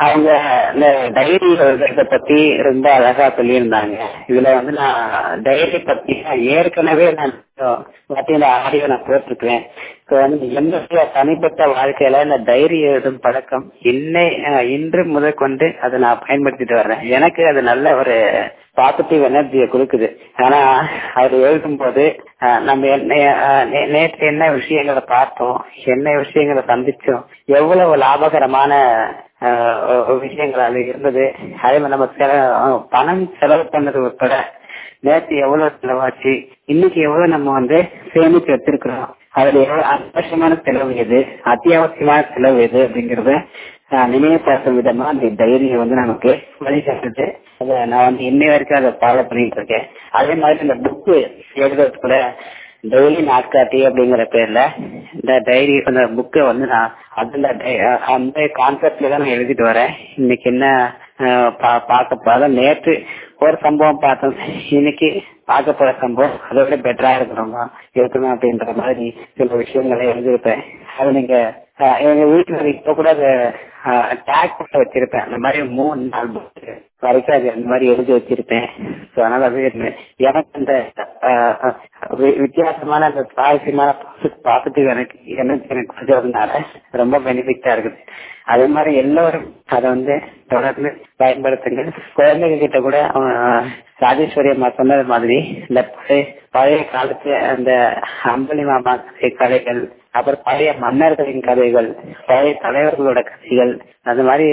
அவங்க இந்த டைரி எழுதுறத பத்தி ரொம்ப அழகா சொல்லியிருந்தாங்க இதுல வந்து நான் டைரி பத்தி ஏற்கனவே நான் வாட்டி இந்த ஆடியோ நான் போட்டிருக்கிறேன் இப்போ வந்து என்னுடைய தனிப்பட்ட வாழ்க்கையில இந்த டைரி எழுதும் பழக்கம் இன்னை இன்று முதல் கொண்டு அதை நான் பயன்படுத்திட்டு வர்றேன் எனக்கு அது நல்ல ஒரு பாசிட்டிவ் எனர்ஜியை கொடுக்குது ஆனா அவர் எழுதும் போது நம்ம என்ன நேற்று என்ன விஷயங்களை பார்த்தோம் என்ன விஷயங்களை சந்திச்சோம் எவ்வளவு லாபகரமான விஷயங்கள் அது இருந்தது அதே மாதிரி நம்ம பணம் செலவு பண்ணது உட்பட நேற்று எவ்வளவு செலவாச்சு இன்னைக்கு எவ்வளவு நம்ம வந்து சேமிச்சு வச்சிருக்கிறோம் அதுல எவ்வளவு அத்தியாவசியமான செலவு எது அத்தியாவசியமான செலவு எது அப்படிங்கறத நினைவுபடுத்தும் விதமா அந்த தைரியம் வந்து நமக்கு வழிகாட்டுது அதை நான் வந்து இன்னை வரைக்கும் அதை ஃபாலோ பண்ணிட்டு இருக்கேன் அதே மாதிரி இந்த புக்கு எழுதுறது கூட டெய்லி நாட்காட்டி அப்படிங்கிற பேர்ல இந்த டைரி அந்த புக்கை வந்து நான் அதுல அந்த கான்செப்ட்ல தான் நான் எழுதிட்டு வரேன் இன்னைக்கு என்ன பார்க்க போற நேற்று ஒரு சம்பவம் பார்த்தோம் இன்னைக்கு பார்க்க போற சம்பவம் அதை விட பெட்டரா இருக்கணுமா இருக்கணும் அப்படின்ற மாதிரி சில விஷயங்களை எழுதியிருப்பேன் அது நீங்க எங்க வீட்டுல இப்ப கூட அதை டேக் பண்ண வச்சிருப்பேன் அந்த மாதிரி மூணு நாள் வரைக்கும் அது அந்த மாதிரி எழுதி வச்சிருப்பேன் ஸோ அதனால அது எனக்கு அந்த வித்தியாசமான அந்த சுவாரஸ்யமான பாசிட்டிவ் எனக்கு எனக்கு எனக்கு கொடுத்ததுனால ரொம்ப பெனிஃபிட்டா இருக்குது அதே மாதிரி எல்லோரும் அதை வந்து தொடர்ந்து பயன்படுத்துங்க குழந்தைங்க கிட்ட கூட ராஜேஸ்வரி அம்மா சொன்னது மாதிரி இந்த பழைய பழைய காலத்து அந்த அம்பளி மாமா கதைகள் அப்புறம் பழைய மன்னர்களின் கதைகள் பழைய தலைவர்களோட கதைகள் அந்த மாதிரி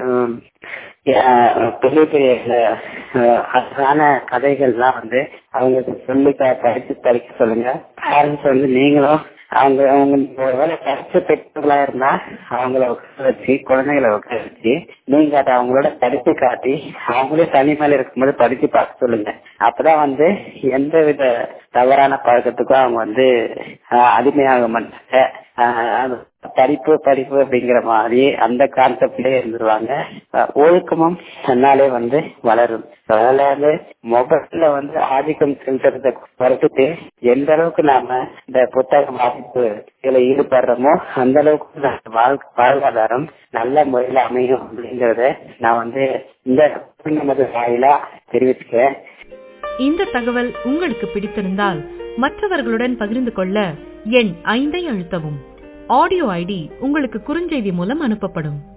பெரிய பெரிய அழகான கதைகள்லாம் வந்து அவங்களுக்கு சொல்லி படிச்சு படிக்க சொல்லுங்க பேரண்ட்ஸ் வந்து நீங்களும் அவங்க அவங்க ஒருவேளை படிச்ச பெற்றோர்களா இருந்தா அவங்கள உட்கார வச்சு குழந்தைகளை உட்கார வச்சு நீங்க அதை அவங்களோட படிச்சு காட்டி அவங்களே தனிமையில இருக்கும்போது படிச்சு பார்க்க சொல்லுங்க அப்பதான் வந்து எந்த வித தவறான பழக்கத்துக்கும் அவங்க வந்து அடிமையாக மாட்டாங்க படிப்பு படிப்பு அப்படிங்கிற மாதிரி அந்த கான்செப்ட்லயே இருந்துருவாங்க ஒழுக்கமும் தன்னாலே வந்து வளரும் அதனால வந்து மொபைல்ல வந்து ஆதிக்கம் செலுத்துறத குறைச்சிட்டு எந்த அளவுக்கு நாம இந்த புத்தக வாசிப்பு இதுல ஈடுபடுறோமோ அந்த அளவுக்கு வாழ்வாதாரம் நல்ல முறையில அமையும் அப்படிங்கறத நான் வந்து இந்த நமது வாயிலா தெரிவிச்சுக்கிறேன் இந்த தகவல் உங்களுக்கு பிடித்திருந்தால் மற்றவர்களுடன் பகிர்ந்து கொள்ள எண் ஐந்தை அழுத்தவும் ஆடியோ ஐடி உங்களுக்கு குறுஞ்செய்தி மூலம் அனுப்பப்படும்